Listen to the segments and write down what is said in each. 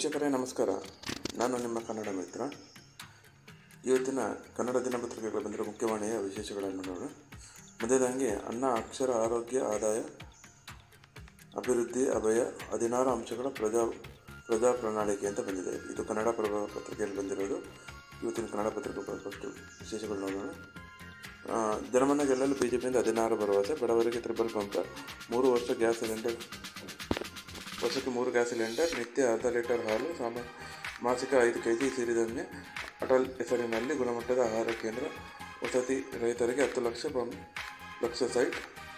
ವೀಕ್ಷಕರೇ ನಮಸ್ಕಾರ ನಾನು ನಿಮ್ಮ ಕನ್ನಡ ಮಿತ್ರ ಇವತ್ತಿನ ಕನ್ನಡ ದಿನಪತ್ರಿಕೆಗಳು ಬಂದಿರೋ ಮುಖ್ಯವಾಣಿಯ ವಿಶೇಷಗಳನ್ನು ನೋಡೋಣ ಮೊದಲಾಗಿ ಅನ್ನ ಅಕ್ಷರ ಆರೋಗ್ಯ ಆದಾಯ ಅಭಿವೃದ್ಧಿ ಅಭಯ ಹದಿನಾರು ಅಂಶಗಳ ಪ್ರಜಾ ಪ್ರಜಾ ಪ್ರಣಾಳಿಕೆ ಅಂತ ಬಂದಿದೆ ಇದು ಕನ್ನಡ ಪ್ರಭ ಪತ್ರಿಕೆಯಲ್ಲಿ ಬಂದಿರೋದು ಇವತ್ತಿನ ಕನ್ನಡ ಪತ್ರಿಕೆ ಫಸ್ಟ್ ವಿಶೇಷಗಳು ನೋಡೋಣ ಆ, ಜನಮನ ಗೆಲ್ಲಲು ಬಿ ಜೆ ಪಿಯಿಂದ ಹದಿನಾರು ಭರವಸೆ ಬಡವರಿಗೆ ತ್ರಿಬಲ್ ಬಂಪರ್ ಮೂರು ವರ್ಷ ಗ್ಯಾಸ್ ಸಿಲಿಂಡರ್ ವರ್ಷಕ್ಕೆ ಮೂರು ಗ್ಯಾಸ್ ಸಿಲಿಂಡರ್ ನಿತ್ಯ ಅರ್ಧ ಲೀಟರ್ ಹಾಲು ಸಾಮ ಮಾಸಿಕ ಐದು ಕೆ ಜಿ ಸೇರಿದಂತೆ ಅಟಲ್ ಹೆಸರಿನಲ್ಲಿ ಗುಣಮಟ್ಟದ ಆಹಾರ ಕೇಂದ್ರ ವಸತಿ ರೈತರಿಗೆ ಹತ್ತು ಲಕ್ಷ ಬಂ ಲಕ್ಷ ಸೈಟ್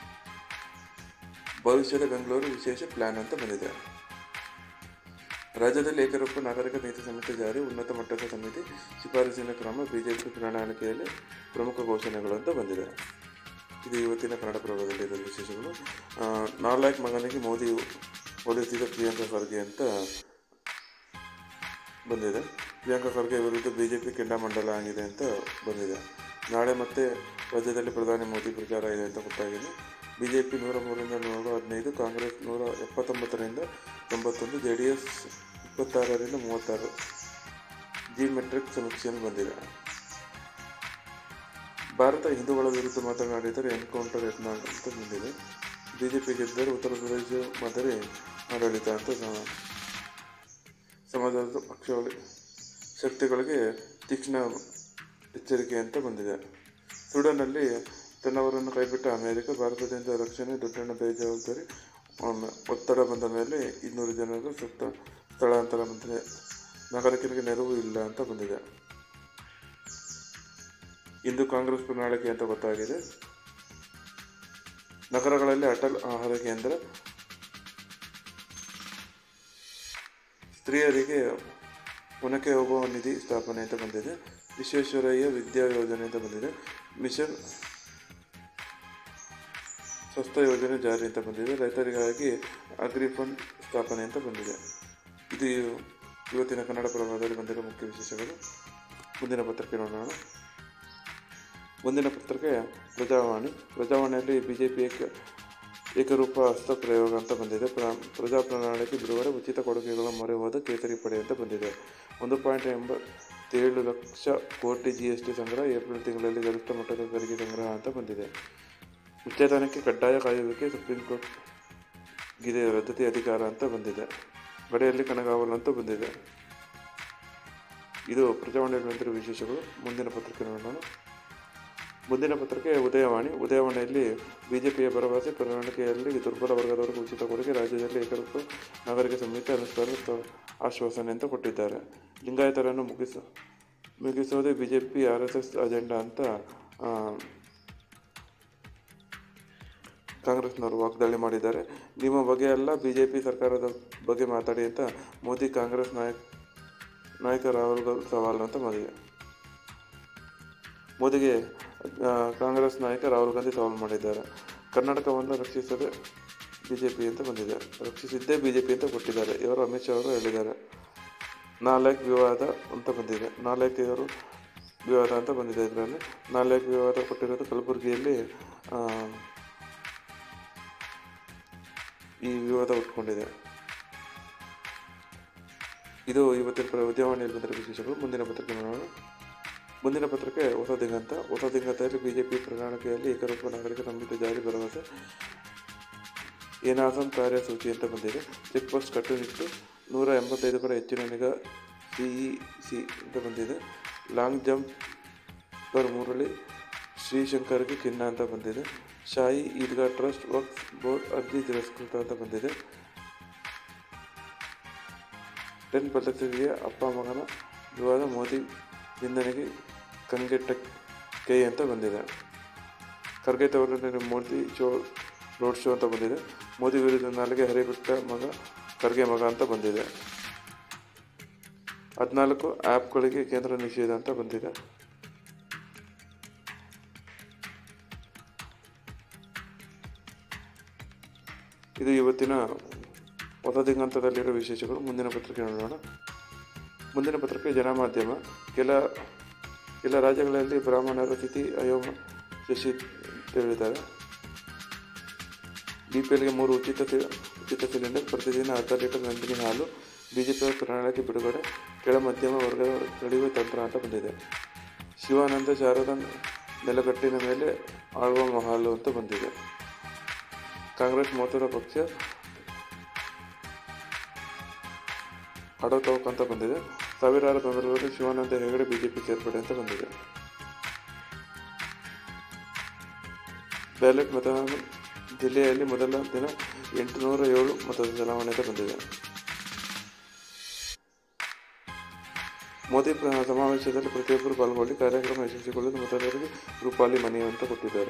ಭವಿಷ್ಯದ ಬೆಂಗಳೂರು ವಿಶೇಷ ಪ್ಲಾನ್ ಅಂತ ಬಂದಿದೆ ರಾಜ್ಯದಲ್ಲಿ ಏಕರೂಪ ನಾಗರಿಕ ನೀತಿ ಸಮಿತಿ ಜಾರಿ ಉನ್ನತ ಮಟ್ಟದ ಸಮಿತಿ ಶಿಫಾರಸಿನ ಕ್ರಮ ಬಿಜೆಪಿ ಪ್ರಣಾಳಿಕೆಯಲ್ಲಿ ಪ್ರಮುಖ ಘೋಷಣೆಗಳು ಅಂತ ಬಂದಿದೆ ಇದು ಇವತ್ತಿನ ಕನ್ನಡ ಪ್ರಭಾವದಲ್ಲಿರುವ ವಿಶೇಷಗಳು ಆ, ನಾಲ್ಕು ಮಗನಿಗೆ ಮೋದಿ ಹೋಲಿಸಿದ ಪ್ರಿಯಾಂಕಾ ಖರ್ಗೆ ಅಂತ ಬಂದಿದೆ ಪ್ರಿಯಾಂಕಾ ಖರ್ಗೆ ವಿರುದ್ಧ ಬಿಜೆಪಿ ಕೆಂಡಾಮಂಡಲ ಆಗಿದೆ ಅಂತ ಬಂದಿದೆ ನಾಳೆ ಮತ್ತೆ ರಾಜ್ಯದಲ್ಲಿ ಪ್ರಧಾನಿ ಮೋದಿ ಪ್ರಚಾರ ಇದೆ ಅಂತ ಗೊತ್ತಾಗಿದೆ ಬಿಜೆಪಿ ನೂರ ಮೂರರಿಂದ ನೂರ ಹದಿನೈದು ಕಾಂಗ್ರೆಸ್ ನೂರ ಎಪ್ಪತ್ತೊಂಬತ್ತರಿಂದ ತೊಂಬತ್ತೊಂದು ಜೆ ಡಿ ಎಸ್ ಇಪ್ಪತ್ತಾರರಿಂದ ಮೂವತ್ತಾರು ಜಿ ಮೆಟ್ರಿಕ್ ಸಮೀಕ್ಷೆಯಲ್ಲಿ ಬಂದಿದೆ ಭಾರತ ಹಿಂದೂಗಳ ವಿರುದ್ಧ ಮಾತನಾಡಿದರೆ ಎನ್ಕೌಂಟರ್ ಯತ್ನ ಅಂತ ಬಂದಿದೆ ಬಿಜೆಪಿ ಗೆದ್ದರೆ ಉತ್ತರ ಪ್ರದೇಶ ಮಾದರಿ ಆಡಳಿತ ಅಂತ ಸಮ- ಸಮಾಜದ ಪಕ್ಷಗಳ ಶಕ್ತಿಗಳಿಗೆ ತೀಕ್ಷ್ಣ ಎಚ್ಚರಿಕೆ ಅಂತ ಬಂದಿದೆ ಸುಡಾನ್ನಲ್ಲಿ ತನ್ನವರನ್ನು ಕೈಬಿಟ್ಟ ಅಮೆರಿಕ ಭಾರತದಿಂದ ರಕ್ಷಣೆ ದುಡ್ಡನ್ನು ಬೇಜವಾಬ್ದಾರಿ ಒಮ್ಮೆ ಒತ್ತಡ ಬಂದ ಮೇಲೆ ಇನ್ನೂರು ಜನರು ಸುತ್ತ ಸ್ಥಳಾಂತರ ಬಂದಿದೆ ನಾಗರಿಕರಿಗೆ ನೆರವು ಇಲ್ಲ ಅಂತ ಬಂದಿದೆ ಇಂದು ಕಾಂಗ್ರೆಸ್ ಪ್ರಣಾಳಿಕೆ ಅಂತ ಗೊತ್ತಾಗಿದೆ ನಗರಗಳಲ್ಲಿ ಅಟಲ್ ಆಹಾರ ಕೇಂದ್ರ ಸ್ತ್ರೀಯರಿಗೆ ಪುನಕ್ಕೆ ಹೋಗುವ ನಿಧಿ ಸ್ಥಾಪನೆ ಅಂತ ಬಂದಿದೆ ವಿಶ್ವೇಶ್ವರಯ್ಯ ವಿದ್ಯಾ ಯೋಜನೆ ಅಂತ ಬಂದಿದೆ ಮಿಷನ್ ಸ್ವಸ್ಥ ಯೋಜನೆ ಜಾರಿ ಅಂತ ಬಂದಿದೆ ರೈತರಿಗಾಗಿ ಅಗ್ರಿ ಫಂಡ್ ಸ್ಥಾಪನೆ ಅಂತ ಬಂದಿದೆ ಇದು ಇವತ್ತಿನ ಕನ್ನಡ ಪ್ರಭಾವದಲ್ಲಿ ಬಂದಿರೋ ಮುಖ್ಯ ವಿಶೇಷಗಳು ಮುಂದಿನ ಪತ್ರಿಕೆ ನೋಡೋಣ ಮುಂದಿನ ಪತ್ರಿಕೆ ಪ್ರಜಾವಾಣಿ ಪ್ರಜಾವಾಣಿಯಲ್ಲಿ ಬಿಜೆಪಿ ಏಕ ಏಕರೂಪ ಹಸ್ತ ಪ್ರಯೋಗ ಅಂತ ಬಂದಿದೆ ಪ್ರ ಪ್ರಜಾ ಪ್ರಣಾಳಿಕೆ ಬಿಡುಗಡೆ ಉಚಿತ ಕೊಡುಗೆಗಳ ಮೊರೆ ಹೋದ ಕೇಸರಿ ಪಡೆ ಅಂತ ಬಂದಿದೆ ಒಂದು ಪಾಯಿಂಟ್ ಎಂಬತ್ತೇಳು lakh crore G S T ಸಂಗ್ರಹ ಏಪ್ರಿಲ್ ತಿಂಗಳಲ್ಲಿ ಗರಿಷ್ಠ ಮಟ್ಟದ ತೆರಿಗೆ ಸಂಗ್ರಹ ಅಂತ ಬಂದಿದೆ ವಿಚ್ಛೇದನಕ್ಕೆ ಕಡ್ಡಾಯ ಕಾಯುವಿಕೆ ಸುಪ್ರೀಂ ಕೋರ್ಟ್ ಗಿದೆ ರದ್ದತಿ ಅಧಿಕಾರ ಅಂತ ಬಂದಿದೆ ಗಡಿಯಲ್ಲಿ ಕನಗಾವಲು ಅಂತ ಬಂದಿದೆ ಇದು ಪ್ರಜಾವಾಣಿಯಲ್ಲಿ ಬಂದಿರುವ ವಿಶೇಷಗಳು ಮುಂದಿನ ಪತ್ರಿಕೆ ನೋಡೋಣ ಮುಂದಿನ ಪತ್ರಿಕೆ ಉದಯವಾಣಿ ಉದಯವಾಣಿಯಲ್ಲಿ ಬಿಜೆಪಿಯ ಭರವಸೆ ಪ್ರಣಾಳಿಕೆಯಲ್ಲಿ ದುರ್ಬಲ ವರ್ಗದವರಿಗೆ ಉಚಿತ ಕೊಡುಗೆ ರಾಜ್ಯದಲ್ಲಿ ಏಕರೂಪ ನಾಗರಿಕ ಸಂಹಿತೆ ಅನುಷ್ಠಾನ ತ- ಆಶ್ವಾಸನೆ ಅಂತ ಕೊಟ್ಟಿದ್ದಾರೆ ಲಿಂಗಾಯತರನ್ನು ಮುಗಿಸ ಮುಗಿಸೋದೇ BJP R S S agenda ಅಂತ ಆ, ಕಾಂಗ್ರೆಸ್ನವರು ವಾಗ್ದಾಳಿ ಮಾಡಿದ್ದಾರೆ ನಿಮ್ಮ ಬಗ್ಗೆ ಅಲ್ಲ ಬಿಜೆಪಿ ಸರ್ಕಾರದ ಬಗ್ಗೆ ಮಾತಾಡಿ ಅಂತ ಮೋದಿ ಕಾಂಗ್ರೆಸ್ ನಾಯಕ ನಾಯಕ ರಾಹುಲ್ ಗಾಂಧಿ ಸವಾಲು ಅಂತ ಮಾಡಿದೆ ಮೋದಿಗೆ ಆ, ಕಾಂಗ್ರೆಸ್ ನಾಯಕ ರಾಹುಲ್ ಗಾಂಧಿ ಸವಾಲು ಮಾಡಿದ್ದಾರೆ ಕರ್ನಾಟಕವನ್ನು ರಕ್ಷಿಸದೆ ಬಿಜೆಪಿ ಅಂತ ಬಂದಿದೆ ರಕ್ಷಿಸಿದ್ದೇ ಬಿಜೆಪಿ ಅಂತ ಕೊಟ್ಟಿದ್ದಾರೆ ಇವರು ಅಮಿತ್ ಶಾ ಅವರು ಹೇಳಿದ್ದಾರೆ ನಾಲ್ಕು ವಿವಾದ ಅಂತ ಬಂದಿದೆ ನಾಲ್ಕು ಇವರು ವಿವಾದ ಅಂತ ಬಂದಿದೆ ಇದರಲ್ಲಿ ನಾಲ್ಕು ವಿವಾದ ಕೊಟ್ಟಿರೋದು ಕಲಬುರಗಿಯಲ್ಲಿ ಆ, ಈ ವಿವಾದ ಉಟ್ಕೊಂಡಿದೆ ಇದು ಇವತ್ತಿನ ಪ್ರ- ಉದ್ಯಮವಾಣಿಯಲ್ಲಿ ಬಂದಿರೋ ವಿಶೇಷಗಳು ಮುಂದಿನ ಪತ್ರಿಕೆ ನೋಡೋಣ ಮುಂದಿನ ಪತ್ರಿಕೆ ಹೊಸ ದಿಗಂತ ಹೊಸ ದಿಗಂತದಲ್ಲಿ ಬಿಜೆಪಿ ಪ್ರಣಾಳಿಕೆಯಲ್ಲಿ ಏಕರೂಪ ನಾಗರಿಕ ಸಂಹಿತೆ ಜಾರಿ ಭರವಸೆ ಏನಾಸಂ ಕಾರ್ಯಸೂಚಿ ಅಂತ ಬಂದಿದೆ ಚೆಕ್ ಪೋಸ್ಟ್ ಕಟ್ಟುನಿಟ್ಟು ನೂರ ಎಂಬತ್ತೈದು ಕೂಡ ಹೆಚ್ಚಿನ ನಿಗಾ ಸಿಇ ಸಿ ಅಂತ ಬಂದಿದೆ ಲಾಂಗ್ ಜಂಪ್ ಪರ್ ಮುರಳಿ ಶ್ರೀಶಂಕರ್ಗೆ ಚಿನ್ನ ಅಂತ ಬಂದಿದೆ ಶಾಹಿ ಈದ್ಗಾ ಟ್ರಸ್ಟ್ ವಕ್ಫ್ ಬೋರ್ಡ್ ಅರ್ಜಿ ತಿರಸ್ಕೃತ ಅಂತ ಬಂದಿದೆ ಟೆನ್ ಪದ್ಧತಿಗೆ ಅಪ್ಪ ಮಗನ ವಿವಾದ ಮೋದಿ ನಿಂದನೆಗೆ ಕಂಗೆಟ್ಟ ಕೈ ಅಂತ ಬಂದಿದೆ ಖರ್ಗೆ ತವರಿನಲ್ಲಿ ಮೋದಿ ಶೋ ರೋಡ್ ಶೋ ಅಂತ ಬಂದಿದೆ ಮೋದಿ ವಿರುದ್ಧ ನಾಲಿಗೆ ಹರಿಬಿಟ್ಟ ಮಗ ಖರ್ಗೆ ಮಗ ಅಂತ ಬಂದಿದೆ ಹದಿನಾಲ್ಕು ಆ್ಯಪ್ಗಳಿಗೆ ಕೇಂದ್ರ ನಿಷೇಧ ಅಂತ ಬಂದಿದೆ ಇದು ಇವತ್ತಿನ ಹೊಸ ದಿಗಂತದಲ್ಲಿರೋ ವಿಶೇಷಗಳು ಮುಂದಿನ ಪತ್ರಿಕೆ ನೋಡೋಣ ಮುಂದಿನ ಪತ್ರಿಕೆ ಜನಮಾಧ್ಯಮ ಕೆಲ ಕೆಲ ರಾಜ್ಯಗಳಲ್ಲಿ ಬ್ರಾಹ್ಮಣರ ಸ್ಥಿತಿ ಅಯೋಮ ಶಶಿ ಹೇಳಿದ್ದಾರೆ ಬಿ ಪಿ ಎಲ್ಗೆ ಮೂರು ಉಚಿತ ಸಿ- ಉಚಿತ ಸಿಲಿಂಡರ್ ಪ್ರತಿದಿನ ಅರ್ಧ ಲೀಟರ್ ನಂದಿನಿ ಹಾಲು ಬಿಜೆಪಿಯ ಪ್ರಣಾಳಿಕೆ ಬಿಡುಗಡೆ ಕೆಳ ಮಧ್ಯಮ ವರ್ಗದ ತಡೆಯುವ ತಂತ್ರ ಅಂತ ಬಂದಿದೆ ಶಿವಾನಂದ ಶಾರದಾ ನೆಲಗಟ್ಟಿನ ಮೇಲೆ ಆಳ್ವ ಮಹಾಲು ಅಂತ ಬಂದಿದೆ ಕಾಂಗ್ರೆಸ್ ಮಹತ್ವದ ಪಕ್ಷ ಆಡೋತವಕ್ ಅಂತ ಬಂದಿದೆ ಸಾವಿರಾರು ಬೆಂಬಲಿಗರು ಶಿವಾನಂದ ಹೆಗಡೆ ಬಿಜೆಪಿ ಸೇರ್ಪಡೆ ಅಂತ ಬಂದಿದೆ ಬ್ಯಾಲೆಟ್ ಮತದಾನ ಜಿಲ್ಲೆಯಲ್ಲಿ ಮೊದಲ ದಿನ ಎಂಟುನೂರ ಏಳು ಮತದ ಚಲಾವಣೆ ಅಂತ ಬಂದಿದೆ ಮೋದಿ ಪ್ರ- ಸಮಾವೇಶದಲ್ಲಿ ಪ್ರತಿಯೊಬ್ಬರು ಪಾಲ್ಗೊಳ್ಳಿ ಕಾರ್ಯಕ್ರಮ ಯಶಸ್ವಿಗೊಳ್ಳಲು ಮತದಾರರಿಗೆ ರೂಪಾಲಿ ಮನಿ ಅಂತ ಕೊಟ್ಟಿದ್ದಾರೆ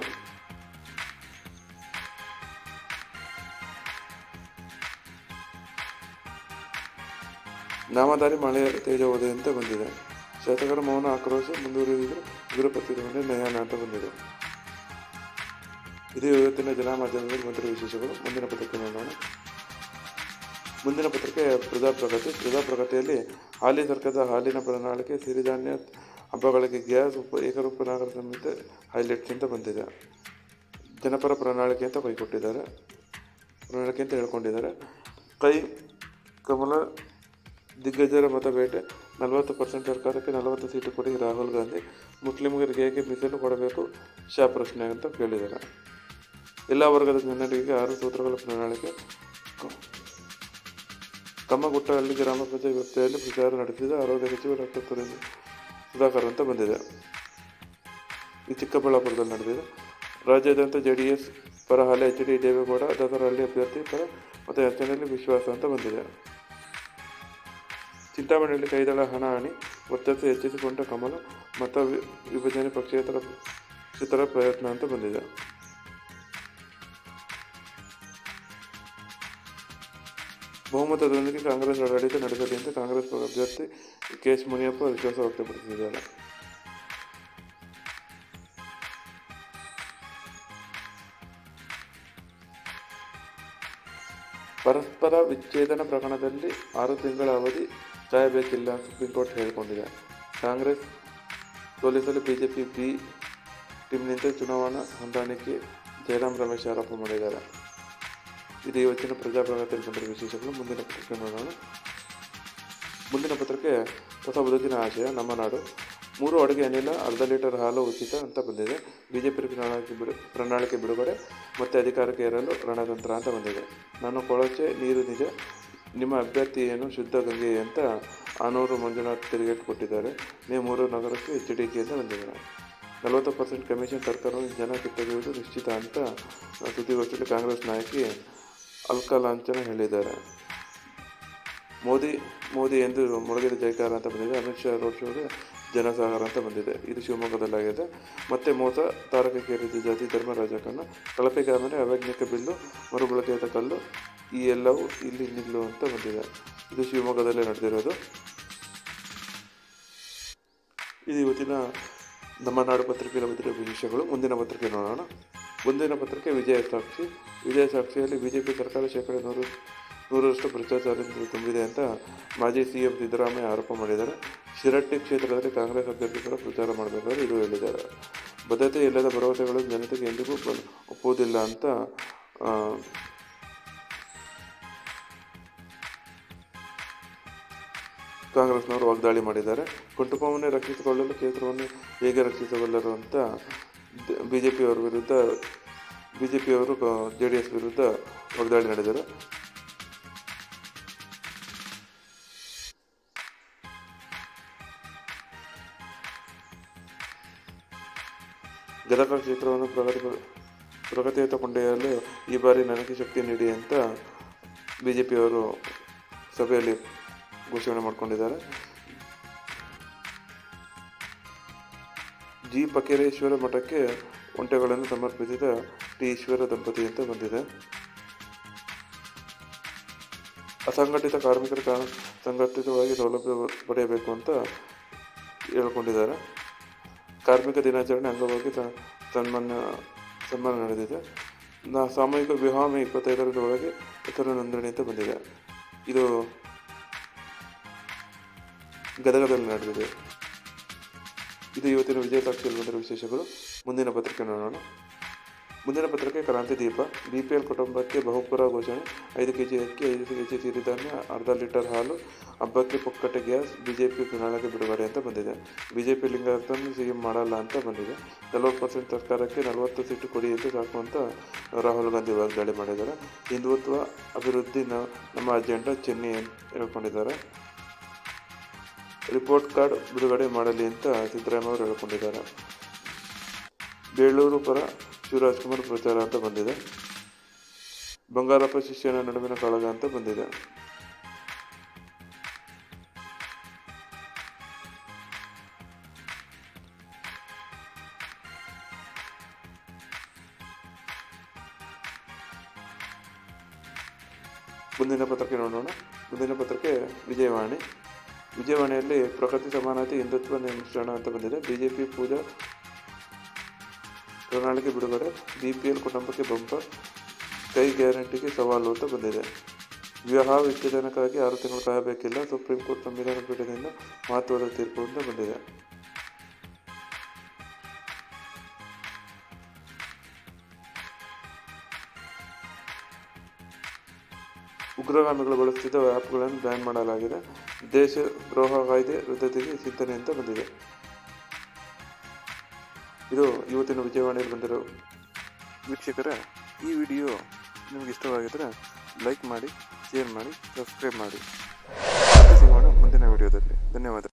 ನಾಮಧಾರಿ ಮಳೆಯ ತೇಜೋದಯ ಅಂತ ಬಂದಿದೆ ಶಾಸಕರ ಮೌನ ಆಕ್ರೋಶ ಮುಂದುವರಿದಿದ್ದು ಉಗ್ರ ಪ್ರತಿಭಟನೆ ನಯನ ಅಂತ ಬಂದಿದೆ ಇದು ಇವತ್ತಿನ ಜನ ಮಾಧ್ಯಮದಲ್ಲಿ ಬಂದಿರುವ ವಿಶೇಷಗಳು ಮುಂದಿನ ಪತ್ರಿಕೆ ನೋಡೋಣ ಮುಂದಿನ ಪತ್ರಿಕೆ ಪ್ರಜಾ ಪ್ರಗತಿ ಪ್ರಜಾ ಪ್ರಗತಿಯಲ್ಲಿ ಹಾಲಿ ಸರ್ಕಾರದ ಹಾಲಿನ ಪ್ರಣಾಳಿಕೆ ಸಿರಿಧಾನ್ಯ ಹಬ್ಬಗಳಿಗೆ ಗ್ಯಾಸ್ ಉಪ ಏಕರೂಪ ನಗರ ಸಮಿತಿ ಹೈಲೈಟ್ಸ್ ಅಂತ ಬಂದಿದೆ ಜನಪರ ಪ್ರಣಾಳಿಕೆ ಅಂತ ಕೈಕೊಟ್ಟಿದ್ದಾರೆ ಪ್ರಣಾಳಿಕೆ ಅಂತ ಹೇಳ್ಕೊಂಡಿದ್ದಾರೆ ಕೈ ಕಮಲ ದಿಗ್ಗಜರ ಮತ ಬೇಟೆ ನಲವತ್ತು ಪರ್ಸೆಂಟ್ ಸರ್ಕಾರಕ್ಕೆ ನಲವತ್ತು ಸೀಟು ಕೊಡಿ ರಾಹುಲ್ ಗಾಂಧಿ ಮುಸ್ಲಿಮರಿಗೆ ಹೇಗೆ ಮೀಸಲು ಕೊಡಬೇಕು ಶಾ ಪ್ರಶ್ನೆ ಅಂತ ಕೇಳಿದ್ದಾರೆ ಎಲ್ಲ ವರ್ಗದ ಜನರಿಗೆ ಆರು ಸೂತ್ರಗಳ ಪ್ರಣಾಳಿಕೆ ಕ- ಕಮ್ಮಗುಟ್ಟಹಳ್ಳಿ ಗ್ರಾಮ ಪಂಚಾಯತ್ ವ್ಯಾಪ್ತಿಯಲ್ಲಿ ಪ್ರಚಾರ ನಡೆಸಿದ ಆರೋಗ್ಯ ಸಚಿವ ಡಾಕ್ಟರ್ ಸುರೇಂದ್ರ ಸುಧಾಕರ್ ಅಂತ ಬಂದಿದೆ ಈ ಚಿಕ್ಕಬಳ್ಳಾಪುರದಲ್ಲಿ ನಡೆದಿದೆ ರಾಜ್ಯಾದ್ಯಂತ ಜೆ ಡಿ ಎಸ್ ಪರ ಹಾಲಿ ಎಚ್ ಡಿ ದೇವೇಗೌಡ ದಸರಹಳ್ಳಿ ಅಭ್ಯರ್ಥಿ ಪರ ಮತ್ತು ಅರ್ಚನೆಯಲ್ಲಿ ವಿಶ್ವಾಸ ಅಂತ ಬಂದಿದೆ ಚಿಂತಾಮಣಿಯಲ್ಲಿ ಕೈದಳ ಹಣಾಹಣಿ ವರ್ಚಸ್ಸು ಹೆಚ್ಚಿಸಿಕೊಂಡ ಕಮಲ ಮತ ವಿ- ವಿಭಜನೆ ಪಕ್ಷೇತರ ಪಕ್ಷೇತರ ಪ್ರಯತ್ನ ಅಂತ ಬಂದಿದೆ ಬಹುಮತದೊಂದಿಗೆ ಕಾಂಗ್ರೆಸ್ ಆಡಳಿತ ನಡೆಸಲಿ ಅಂತ ಕಾಂಗ್ರೆಸ್ ಅಭ್ಯರ್ಥಿ ಕೆ ಎಸ್ ಮುನಿಯಪ್ಪ ವಿಶ್ವಾಸ ವ್ಯಕ್ತಪಡಿಸಿದ್ದಾರೆ ಪರಸ್ಪರ ವಿಚ್ಛೇದನ ಪ್ರಕರಣದಲ್ಲಿ ಆರು ತಿಂಗಳ ಅವಧಿ ಕಾಯಬೇಕಿಲ್ಲ ಸುಪ್ರೀಂ ಕೋರ್ಟ್ ಹೇಳಿಕೊಂಡಿದೆ ಕಾಂಗ್ರೆಸ್ ಸೋಲಿಸಲು ಬಿಜೆಪಿ ಬಿ ಟೀಮ್ನಿಂದ ಚುನಾವಣಾ ಹೊಂದಾಣಿಕೆ ಜಯರಾಮ್ ರಮೇಶ್ ಆರೋಪ ಮಾಡಿದ್ದಾರೆ ಇದು ಇವತ್ತಿನ ಪ್ರಜಾಪ್ರಗತಿಯಲ್ಲಿ ಬಂದಿರುವ ವಿಶೇಷಗಳು ಮುಂದಿನ ಪತ್ರಿಕೆ ನೋಡೋಣ ಮುಂದಿನ ಪತ್ರಿಕೆ ಹೊಸ ಬದುಕಿನ ಆಶಯ ನಮ್ಮ ನಾಡು ಮೂರು ಅಡುಗೆ ಅನಿಲ ಅರ್ಧ ಲೀಟರ್ ಹಾಲು ಉಚಿತ ಅಂತ ಬಂದಿದೆ ಬಿಜೆಪಿ ಪ್ರಣಾಳಿಕೆ ಬಿಡು ಪ್ರಣಾಳಿಕೆ ಬಿಡುಗಡೆ ಮತ್ತೆ ಅಧಿಕಾರಕ್ಕೆ ಏರಲು ರಣತಂತ್ರ ಅಂತ ಬಂದಿದೆ ನಾನು ಕೊಳಚೆ ನೀರು ನಿಜ ನಿಮ್ಮ ಅಭ್ಯರ್ಥಿ ಏನು ಶುದ್ಧ ಗಂಗೆ ಅಂತ ಆನೂರು ಮಂಜುನಾಥ್ ತಿರುಗೇಟು ಕೊಟ್ಟಿದ್ದಾರೆ ಮೇ ಮೂರು ನಗರಕ್ಕೆ ಎಚ್ ಡಿ ಕೆ ಅಂತ ಬಂದಿದ್ದಾರೆ ನಲವತ್ತು ಪರ್ಸೆಂಟ್ ಕಮಿಷನ್ ಸರ್ಕಾರವನ್ನು ಜನ ಕಿತ್ತೊಗೆಯುವುದು ನಿಶ್ಚಿತ ಅಂತ ಸುದ್ದಿಗೋಷ್ಠಿಯಲ್ಲಿ ಕಾಂಗ್ರೆಸ್ ನಾಯಕಿ ಅಲ್ಕಾ ಲಾಂಛನ ಹೇಳಿದ್ದಾರೆ ಮೋದಿ ಮೋದಿ ಎಂದು ಮೊಳಗಿದ ಜಯಕಾರ ಅಂತ ಬಂದಿದೆ ಅಮಿತ್ ಶಾ ರೋಡ್ ಶೋಗೆ ಜನಸಾಗರ ಅಂತ ಬಂದಿದೆ ಇದು ಶಿವಮೊಗ್ಗದಲ್ಲಾಗಿದೆ ಮತ್ತೆ ಮೋಸ ತಾರಕಕ್ಕೇರಿದ ಜಾತಿ ಧರ್ಮ ರಾಜಕಾರಣ ಕಳಪೆ ಕಾಮನೆ ಅವೈಜ್ಞಾನಿಕ ಬಿಲ್ಲು ಮರುಬಳಕೆಯಾದ ಕಲ್ಲು ಈ ಎಲ್ಲವೂ ಇಲ್ಲಿ ನಿಲ್ಲು ಅಂತ ಬಂದಿದೆ ಇದು ಶಿವಮೊಗ್ಗದಲ್ಲೇ ನಡೆದಿರೋದು ಇದು ಇವತ್ತಿನ ನಮ್ಮ ನಾಡು ಪತ್ರಿಕೆಯಲ್ಲಿ ಬಂದಿರೋ ವಿಷಯಗಳು ಮುಂದಿನ ಪತ್ರಿಕೆ ನೋಡೋಣ ಮುಂದಿನ ಪತ್ರಿಕೆ ವಿಜಯ ಸಾಕ್ಷಿ ವಿಜಯ ಸಾಕ್ಷಿಯಲ್ಲಿ ಬಿಜೆಪಿ ಸರ್ಕಾರ ಶೇಕಡ ನೂರು ನೂರರಷ್ಟು ಭ್ರಷ್ಟಾಚಾರದಿಂದ ತುಂಬಿದೆ ಅಂತ ಮಾಜಿ ಸಿಎಂ ಸಿದ್ದರಾಮಯ್ಯ ಆರೋಪ ಮಾಡಿದ್ದಾರೆ ಶಿರಟ್ಟಿ ಕ್ಷೇತ್ರದಲ್ಲಿ ಕಾಂಗ್ರೆಸ್ ಅಭ್ಯರ್ಥಿ ಪರ ಪ್ರಚಾರ ಮಾಡಬೇಕಾದ್ರೆ ಇದು ಹೇಳಿದ್ದಾರೆ ಬದ್ಧತೆ ಇಲ್ಲದ ಭರವಸೆಗಳು ಜನತೆಗೆ ಎಂದಿಗೂ ಬ- ಒಪ್ಪುವುದಿಲ್ಲ ಅಂತ ಆ, ಕಾಂಗ್ರೆಸ್ನವರು ವಾಗ್ದಾಳಿ ಮಾಡಿದ್ದಾರೆ ಕುಟುಂಬವನ್ನೇ ರಕ್ಷಿಸಿಕೊಳ್ಳಲು ಕ್ಷೇತ್ರವನ್ನು ಹೇಗೆ ರಕ್ಷಿಸಬಲ್ಲರು ಅಂತ ಬಿಜೆಪಿಯವರ ವಿರುದ್ಧ ಬಿಜೆಪಿಯವರು ಜೆ ಡಿ ಎಸ್ ವಿರುದ್ಧ ವಾಗ್ದಾಳಿ ನಡೆದರು ಗದಗ ಕ್ಷೇತ್ರವನ್ನು ಪ್ರಗತಿ ಪ್ರಗತಿಯತ್ತ ಕೊಂಡೊಯ್ಯಲು ಈ ಬಾರಿ ನನಗೆ ಶಕ್ತಿ ನೀಡಿ ಅಂತ ಬಿಜೆಪಿಯವರು ಸಭೆಯಲ್ಲಿ ಘೋಷಣೆ ಮಾಡಿಕೊಂಡಿದ್ದಾರೆ ಜಿ ಪಕೇರೇಶ್ವರ ಮಠಕ್ಕೆ ಒಂಟೆಗಳನ್ನು ಸಮರ್ಪಿಸಿದ ಟಿ ಈಶ್ವರ ದಂಪತಿ ಅಂತ ಬಂದಿದೆ ಅಸಂಘಟಿತ ಕಾರ್ಮಿಕರ ಕಾ- ಸಂಘಟಿತವಾಗಿ ಸೌಲಭ್ಯ ಪಡೆಯಬೇಕು ಅಂತ ಹೇಳ್ಕೊಂಡಿದ್ದಾರೆ ಕಾರ್ಮಿಕ ದಿನಾಚರಣೆ ಅಂಗವಾಗಿ ಸ- ಸನ್ಮಾನ ಸನ್ಮಾನ ನಡೆದಿದೆ ನಾ ಸಾಮೂಹಿಕ ವಿವಾಹ ಮೇ ಇಪ್ಪತ್ತೈದರೊಳಗೆ ಹೆಸರು ನೋಂದಣಿ ಅಂತ ಬಂದಿದೆ ಇದು ಗದಗದಲ್ಲಿ ನಡೆದಿದೆ ಇದು ಇವತ್ತಿನ ವಿಜಯ ಸಾಕ್ಷಿಯಲ್ಲಿ ಬಂದಿರುವ ವಿಶೇಷಗಳು ಮುಂದಿನ ಪತ್ರಿಕೆ ನೋಡೋಣ ಮುಂದಿನ ಪತ್ರಕ್ಕೆ ಕ್ರಾಂತಿ ದೀಪ ಬಿ ಪಿ ಎಲ್ ಕುಟುಂಬಕ್ಕೆ ಬಹುಪುರ ಘೋಷಣೆ ಐದು ಕೆ ಜಿ ಅಕ್ಕಿ ಐದು ಕೆ ಜಿ ಸಿರಿಧಾನ್ಯ ಅರ್ಧ ಲೀಟರ್ ಹಾಲು ಹಬ್ಬಕ್ಕೆ ಪುಕ್ಕಟೆ ಗ್ಯಾಸ್ ಬಿಜೆಪಿ ಪ್ರಣಾಳಿಕೆ ಬಿಡುಗಡೆ ಅಂತ ಬಂದಿದೆ ಬಿಜೆಪಿ ಲಿಂಗಾಯತನ್ನು ಸಿಎಂ ಮಾಡಲ್ಲ ಅಂತ ಬಂದಿದೆ ನಲವತ್ತು ಪರ್ಸೆಂಟ್ ಸರ್ಕಾರಕ್ಕೆ ನಲವತ್ತು ಸೀಟು ಕೊಡಿ ಅಂತ ಸಾಕು ಅಂತ ರಾಹುಲ್ ಗಾಂಧಿ ವಾಗ್ದಾಳಿ ಮಾಡಿದ್ದಾರೆ ಹಿಂದುತ್ವ ಅಭಿವೃದ್ಧಿ ನ- ನಮ್ಮ ಅಜೆಂಡಾ ಚೆನ್ನಿ ಹೇಳ್ಕೊಂಡಿದ್ದಾರೆ ರಿಪೋರ್ಟ್ ಕಾರ್ಡ್ ಬಿಡುಗಡೆ ಮಾಡಲಿ ಅಂತ ಸಿದ್ದರಾಮಯ್ಯ ಅವರು ಹೇಳ್ಕೊಂಡಿದ್ದಾರೆ ಬೇಳೂರು ಪರ ಶಿವರಾಜ್ಕುಮಾರ್ ಪ್ರಚಾರ ಅಂತ ಬಂದಿದೆ ಬಂಗಾರಪ್ಪ ಶಿಷ್ಯನ ನಡುವಿನ ಕಾಳಗ ಅಂತ ಬಂದಿದೆ ಮುಂದಿನ ಪತ್ರಕ್ಕೆ ನೋಡೋಣ ಮುಂದಿನ ಪತ್ರಕ್ಕೆ ವಿಜಯವಾಣಿ ವಿಜಯವಾಣಿಯಲ್ಲಿ ಪ್ರಕೃತಿ ಸಮಾನತೆ ಹಿಂದುತ್ವ ಮಿಶ್ರಣ ಅಂತ ಬಂದಿದೆ ಬಿಜೆಪಿ ಪೂಜಾ ಪ್ರಣಾಳಿಕೆ ಬಿಡುಗಡೆ ಬಿಪಿಎಲ್ ಕುಟುಂಬಕ್ಕೆ ಬಂಪರ್ ಕೈ ಗ್ಯಾರಂಟಿಗೆ ಸವಾಲು ಅಂತ ಬಂದಿದೆ ವಿವಾಹ ವಿಚ್ಛೇದನಕ್ಕಾಗಿ ಆರು ತಿಂಗಳು ಕಾಯಬೇಕಿಲ್ಲ ಸುಪ್ರೀಂ ಕೋರ್ಟ್ ಸಂವಿಧಾನ ಪೀಠದಿಂದ ಮಹತ್ವದ ತೀರ್ಪು ಅಂತ ಬಂದಿದೆ ಉಗ್ರಗಾಮಿಗಳು ಬಳಸುತ್ತಿದ್ದ ಆ್ಯಪ್ಗಳನ್ನು ಬ್ಯಾನ್ ಮಾಡಲಾಗಿದೆ ದೇಶ ದ್ರೋಹ ಕಾಯ್ದೆ ರದ್ದತಿಗೆ ಚಿಂತನೆ ಅಂತ ಬಂದಿದೆ ಇದು ಇವತ್ತಿನ ವಿಜಯವಾಣಿಯಲ್ಲಿ ಬಂದಿರೋ ವೀಕ್ಷಕರ ಈ ವಿಡಿಯೋ ನಿಮಗೆ ಇಷ್ಟವಾಗಿದ್ದರೆ ಲೈಕ್ ಮಾಡಿ ಶೇರ್ ಮಾಡಿ ಸಬ್ಸ್ಕ್ರೈಬ್ ಮಾಡಿ ಮತ್ತೆ ಸಿಗೋಣ ಮುಂದಿನ ವಿಡಿಯೋದಲ್ಲಿ ಧನ್ಯವಾದ